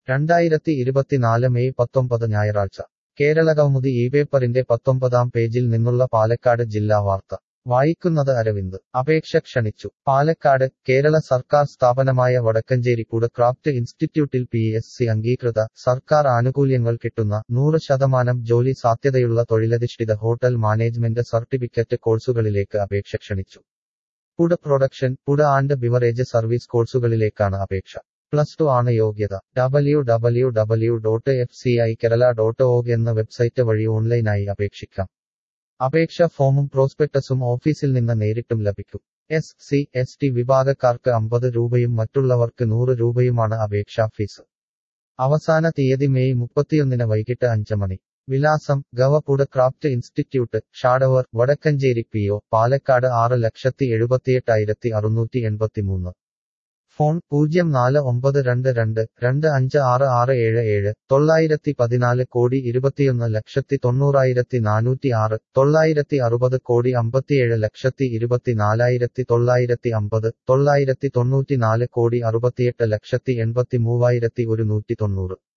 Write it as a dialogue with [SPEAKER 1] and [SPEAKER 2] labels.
[SPEAKER 1] രണ്ടായിരത്തി ഇരുപത്തിനാല് മെയ് പത്തൊമ്പത് ഞായറാഴ്ച കേരളകൗമുദി ഈ പേപ്പറിന്റെ പത്തൊമ്പതാം പേജിൽ നിന്നുള്ള പാലക്കാട് ജില്ലാ വാർത്ത വായിക്കുന്നത് അരവിന്ദ് അപേക്ഷ ക്ഷണിച്ചു പാലക്കാട് കേരള സർക്കാർ സ്ഥാപനമായ വടക്കഞ്ചേരി ഫുഡ് ക്രാഫ്റ്റ് ഇൻസ്റ്റിറ്റ്യൂട്ടിൽ പി എസ് സി അംഗീകൃത സർക്കാർ ആനുകൂല്യങ്ങൾ കിട്ടുന്ന നൂറ് ശതമാനം ജോലി സാധ്യതയുള്ള തൊഴിലധിഷ്ഠിത ഹോട്ടൽ മാനേജ്മെന്റ് സർട്ടിഫിക്കറ്റ് കോഴ്സുകളിലേക്ക് അപേക്ഷ ക്ഷണിച്ചു food production food and beverage service കോഴ്സുകളിലേക്കാണ് അപേക്ഷ പ്ലസ് ടു ആണ് യോഗ്യത W W W dot F C I Kerala dot org എന്ന വെബ്സൈറ്റ് വഴി ഓൺലൈനായി അപേക്ഷിക്കാം അപേക്ഷ ഫോമും പ്രോസ്പെക്ടസും ഓഫീസിൽ നിന്ന് നേരിട്ടും ലഭിക്കും എസ് സി എസ് ടി വിഭാഗക്കാർക്ക് അമ്പത് രൂപയും മറ്റുള്ളവർക്ക് നൂറ് രൂപയുമാണ് അപേക്ഷാ ഫീസ് അവസാന തീയതി മെയ് മുപ്പത്തിയൊന്നിന് വൈകിട്ട് അഞ്ച് മണി വിലാസം ഗവ ഫുഡ് ക്രാഫ്റ്റ് ഇൻസ്റ്റിറ്റ്യൂട്ട് ഷാഡവർ വടക്കഞ്ചേരി പി ഒ പാലക്കാട് ആറ് ലക്ഷത്തി എഴുപത്തിയെട്ടായിരത്തി അറുന്നൂറ്റി എൺപത്തിമൂന്ന് ഫോൺ പൂജ്യം നാല് ഒമ്പത് രണ്ട് രണ്ട് രണ്ട് അഞ്ച് ആറ് ആറ് ഏഴ് ഏഴ് തൊള്ളായിരത്തി പതിനാല് കോടി ഇരുപത്തിയൊന്ന് ലക്ഷത്തി തൊണ്ണൂറായിരത്തി നാനൂറ്റി ആറ് തൊള്ളായിരത്തി അറുപത് കോടി അമ്പത്തിയേഴ് ലക്ഷത്തി ഇരുപത്തിനാലായിരത്തി തൊള്ളായിരത്തി അമ്പത് തൊള്ളായിരത്തി തൊണ്ണൂറ്റിനാല് കോടി അറുപത്തിയെട്ട് ലക്ഷത്തി എൺപത്തി മൂവായിരത്തി ഒരുന്നൂറ്റി തൊണ്ണൂറ്